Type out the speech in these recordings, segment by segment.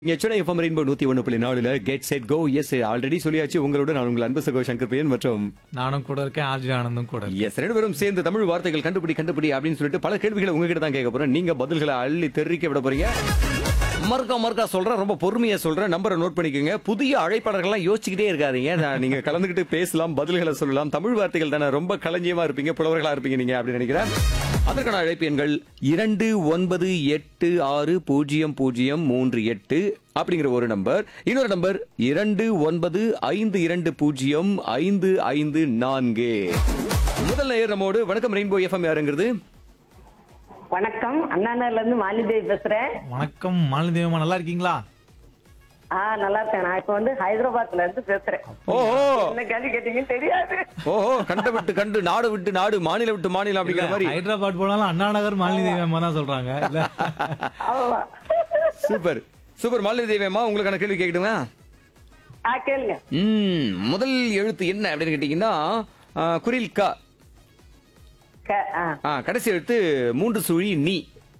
இங்க Chennai FM rainbow நூத்தி ஒண்ணு புள்ளி நாலுல get set go yes already சொல்லியாச்சு உங்களோட நான் உங்கள் அன்பு சகோ சங்கர் பிரியன் மற்றும் நானும் கூட இருக்கேன் ஆர்ஜி ஆனந்தும் கூட இருக்கேன். எஸ் ரெண்டு பேரும் சேர்ந்து தமிழ் வார்த்தைகள் கண்டுபிடி கண்டுபிடி அப்படின்னு சொல்லிட்டு பல கேள்விகளை உங்ககிட்ட தான் கேட்க போறேன் நீங்க பதில்களை அள்ளி தெரிவிக்க விட போறீங்க மறுக்கா மறுக்கா சொல்றேன் ரொம்ப பொறுமையா சொல்றேன் நம்பரை நோட் பண்ணிக்கோங்க புதிய அழைப்பாளர்கள்லாம் யோசிச்சுக்கிட்டே இருக்காதீங்க நான் நீங்க கலந்துக்கிட்டு பேசலாம் பதில்களை சொல்லலாம் தமிழ் வார்த்தைகள் தானே ரொம்ப களஞ்சியமா இருப்பீங்க புலவர்களா இருப்பீங்க நீங்க அப்படின்னு நினைக்கிறேன் அதற்கான அழைப்பு எண்கள் இரண்டு ஒன்பது எட்டு ஆறு பூஜ்ஜியம் பூஜ்ஜியம் மூன்று எட்டு அப்படிங்கிற ஒரு நம்பர் இன்னொரு நம்பர் இரண்டு ஒன்பது ஐந்து இரண்டு பூஜ்ஜியம் ஐந்து ஐந்து நான்கு முதல் நேயர் நம்மோடு வணக்கம் ரெயின்போ எஃப்எம் யாருங்கிறது வணக்கம் அண்ணாநகர்ல இருந்து மாலிதேவி பேசுறேன் வணக்கம் மாலதேவமா நல்லா இருக்கீங்களா ஆ நல்லா இருக்கேன் நான் இப்ப வந்து ஹைதராபாத்ல இருந்து பேசுறேன் ஓஹோ என்ன கேள்வி கேட்டீங்கன்னு தெரியாது ஓஹோ கண்ட விட்டு கண்டு நாடு விட்டு நாடு மாநிலம் விட்டு மாநிலம் அப்படிங்கிற மாதிரி ஹைதராபாத் போனாலும் அண்ணா நகர் மாலினி தேவியம்மா தான் சொல்றாங்க இல்ல ஆமா சூப்பர் சூப்பர் மாலினி தேவியம்மா உங்களுக்கான கேள்வி கேட்கட்டுமா ஆ கேளுங்க ம் முதல் எழுத்து என்ன அப்படின்னு கேட்டீங்கன்னா ஆ, குரில் க க- ஆ, ஆ, கடைசி எழுத்து மூன்று சுழி நீ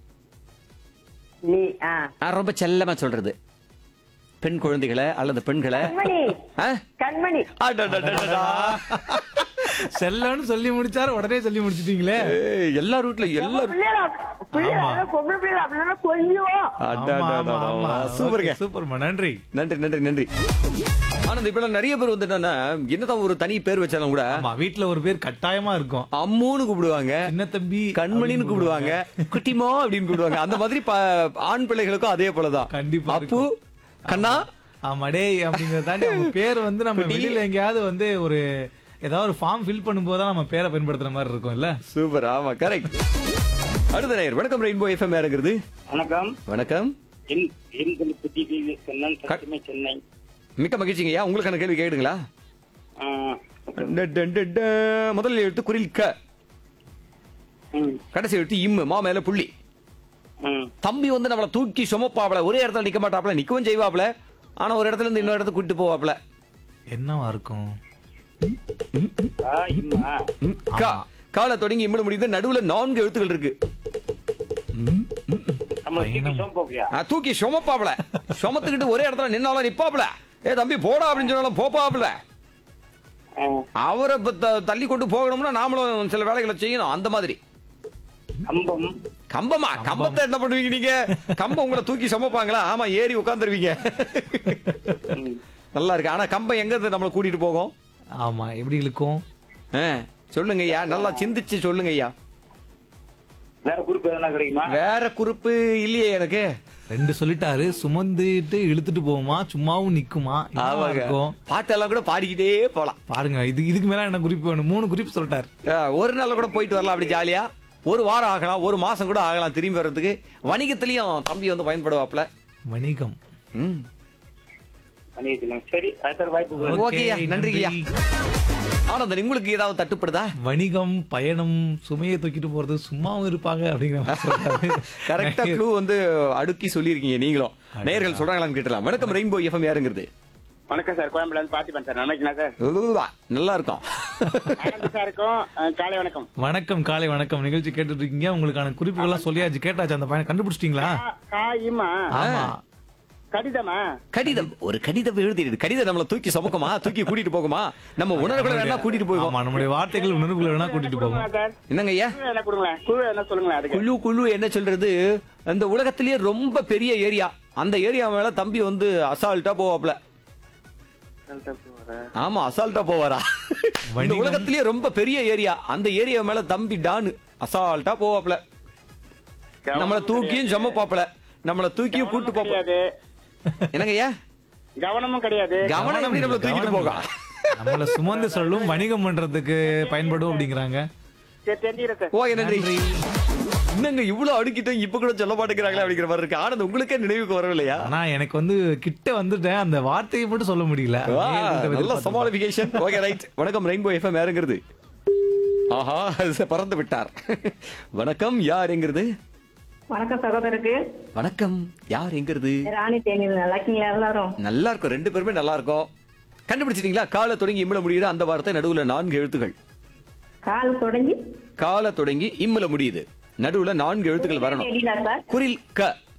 நீ ஆ ஆ, ரொம்ப செல்லமா சொல்றது பெண் குழந்தைகளை அல்லது பெண்களை கண்மணி ஆ? கண்மணி அடடடடடா. செல்லன்னு சொல்லி முடிச்சாரு உடனே சொல்லி முடிச்சிட்டீங்களே ஏய், எல்லா ரூட்ல எல்லா பிள்ளைகளா பிள்ளைகளா ஆமா. பொம்பளை பிள்ளைகளா அப்படின்னா கொஞ்சம் அடடடடடா. சூப்பருங்க சூப்பர்மா நன்றி நன்றி நன்றி நன்றி ஆனந்த் இப்ப நிறைய பேர் வந்து என்னன்னா என்னதான் ஒரு தனி பேர் வச்சாலும் கூட ஆமா வீட்ல ஒரு பேர் கட்டாயமா இருக்கும் அம்முன்னு கூப்பிடுவாங்க சின்ன தம்பி கண்மணின்னு கூப்பிடுவாங்க குட்டிமா அப்படின்னு கூப்பிடுவாங்க அந்த மாதிரி ப- ஆண் பிள்ளைகளுக்கும் அதே போலதான் கண்டிப்பா அப்பு கண்ணா ஆமா டேய் அப்படிங்கறத தாண்டி அவங்க பேர் வந்து நம்ம குட்டி. வெளியில எங்கேயாவது வந்து ஒரு ஏதாவது ஒரு ஃபார்ம் ஃபில் பண்ணும்போது தான் நம்ம பேரை பயன்படுத்துற மாதிரி இருக்கும் இல்ல சூப்பர் ஆமா கரெக்ட் அடுத்த நேயர் வணக்கம் ரெயின்போ எஃப்எம் யாருங்கிறது வணக்கம் வணக்கம் என் என் குறிப்பு டிவி சென்னன் சத்தியமே சென்னை மிக்க மகிழ்ச்சிங்கய்யா உங்களுக்கான கேள்வி கேடுங்களா ஆ, முதல் எழுத்து குரில் க ம், கடைசி எழுத்து இம்மு மா மேல புள்ளி ம். தம்பி வந்து நம்மள தூக்கி சுமப்பாப்ல ஒரே இடத்துல நிக்க மாட்டாப்ல நிக்கவும் செய்வாப்ல ஆனா ஒரு இடத்துல இருந்து இன்னொரு இடத்துக்கு கூட்டிட்டு போவாப்ல என்னவா இருக்கும் ஆ, இம்மா. ம், கா காலை தொடங்கி இம்மிட முடியுது நடுவுல நான்கு எழுத்துக்கள் இருக்கு நம்மள தூக்கி சோம்பு ஆ, தூக்கி சுமப்பாப்ல சுமத்துக்கிட்டு ஒரே இடத்துல நின்னாலும் நிப்பாப்ல ஏ தம்பி போடா அப்படின்னு சொன்னாலும் போப்பாப்ல ஆ, அவரை இப்ப த- தள்ளி கொண்டு போகணும்னா நாமளும் சில வேலைகளை செய்யணும் அந்த மாதிரி கம்பம் கம்பமா கம்பத்தை என்ன பண்ணுவீங்க நீங்க கம்பம் உங்களை தூக்கி சுமப்பாங்களா ஆமா ஏறி உட்காந்துருவீங்க ம். நல்லா இருக்கு ஆனா கம்பம் எங்க இருந்து நம்மளை கூட்டிட்டு போகும் ஆமா எப்படி இருக்கும் ஆ, சொல்லுங்க ஐயா நல்லா சிந்திச்சு சொல்லுங்க ஐயா வேற குறிப்பு எதனா கிடைக்குமா வேற குறிப்பு இல்லையே எனக்கு ரெண்டு சொல்லிட்டாரு சுமந்துட்டு இழுத்துட்டு போகுமா சும்மாவும் நிக்குமா என்னவா ஆமாங்க இருக்கும் பாட்டெல்லாம் கூட பாடிக்கிட்டே போலாம் பாருங்க இது இதுக்கு மேல என்ன குறிப்பு வேணும் மூணு குறிப்பு சொல்லிட்டாரு ஆ, ஒரு நாள் கூட போயிட்டு வரலாம் அப்படி ஜாலியா ஒரு வாரம் ஆகலாம் ஒரு மாசம் கூட ஆகலாம் திரும்பி வர்றதுக்கு வணிகத்திலயும் தம்பி வந்து பயன்படுவாப்ல வணிகம் ம் பண்ணிக்கலாம் சரி அடுத்த வாய்ப்பு கொடு. ஓகே, ஐயா, நன்றிங்கய்யா. ஆனந்தன் உங்களுக்கு ஏதாவது தட்டுப்படுதா வணிகம் பயணம் சுமையை தூக்கிட்டு போறது சும்மாவும் இருப்பாங்க அப்படிங்கிற மாதிரி சொல்றாரு. கரெக்டா க்ளூ வந்து அடுக்கி சொல்லியிருக்கீங்க நீங்களும் நேயர்கள் சொல்றாங்களான்னு கேட்டலாம் வணக்கம் ரெயின்போ எஃப்எம் யாருங்கிறது வணக்கம் சார் கோயம்புல இருந்து பார்த்திபன் சார் நினைக்கலாம் சார் உவ்வா, நல்லா இருக்கும் ஆனந்த் சாருக்கும் ஆ, காலை வணக்கம் வணக்கம் காலை வணக்கம் நிகழ்ச்சி கேட்டுட்டு இருக்கீங்க உங்களுக்கான குறிப்புகள்லாம் சொல்லியாச்சு கேட்டாச்சு அந்த பையன் கண்டுபிடிச்சிட்டீங்களா கா- கா இம்மா ஆமா கடிதமா கடிதம் ஒரு கடிதம் எழுதிடு கடிதம் நம்மள தூக்கி சுமக்குமா தூக்கி கூட்டிட்டு போகுமா நம்ம உணர்வுகளை வேணா கூட்டிட்டு போகும் ஆமா நம்முடைய வார்த்தைகள் உணர்வுகளை வேணா கூட்டிட்டு போகும் கொடுங்களா சார் என்னங்க ஐயா குழு என்ன கொடுங்களேன் குழு என்ன சொல்லுங்களேன் அதுக்கு குழு குழு என்ன சொல்றது அந்த உலகத்திலேயே ரொம்ப பெரிய ஏரியா அந்த ஏரியா மேல தம்பி வந்து அசால்ட்டா போவாப்ல ஆமா அசால்ட்டா போவாரா இந்த வணிகம். உலகத்திலேயே ரொம்ப பெரிய ஏரியா அந்த ஏரியா மேல தம்பி டானு அசால்ட்டா போவாப்ல நம்மள தூக்கியும் சுமப்பாப்ல நம்மள தூக்கியும் கூட்டு போப்ப கிடையாது என்னங்க ஐயா கவனமும் கிடையாது கவனம் எப்படி நம்மள தூக்கிட்டு போக நம்மள சுமந்து சொல்லும் வணிகம் பண்றதுக்கு பயன்படும் அப்படிங்கிறாங்க சரி தெரிஞ்சுக்கிறேன் சார் ஓகே நன்றி என்னங்க இவ்வளவு அடுக்கிட்டோம் இப்ப கூட சொல்ல மாட்டேங்கிறாங்களே அப்படிங்கிற மாதிரி இருக்கு ஆனந்த் உங்களுக்கே நினைவுக்கு வரவில்லையா ஆனா எனக்கு வந்து கிட்ட வந்துட்டேன் அந்த வார்த்தையை மட்டும் சொல்ல முடியல வா, அப்படியே உங்கள்ட்ட நல்ல எதிர்பார்த்தேன். சமாளிபிகேஷன் ஓகே ரைட் வணக்கம் ரெயின்போ எஃப்எம் யாருங்கிறது ஆஹா அது பறந்து விட்டார் வணக்கம் யார் எங்கிறது வணக்கம் சகோதரருக்கு வணக்கம் யார் எங்கிறது ராணி தேனி நல்லா இருக்கீங்களா எல்லாரும் நல்லா இருக்கும் ரெண்டு பேருமே நல்லா இருக்கும் கண்டுபிடிச்சிட்டீங்களா காலை தொடங்கி இம்மில முடியுது அந்த வார்த்தை நடுவுல நான்கு எழுத்துக்கள் கால் தொடங்கி காலை தொடங்கி இம்மில முடியுது நடுவுல நான்கு எழுத்துக்கள் வரணும் தெரியல சார் குரில் க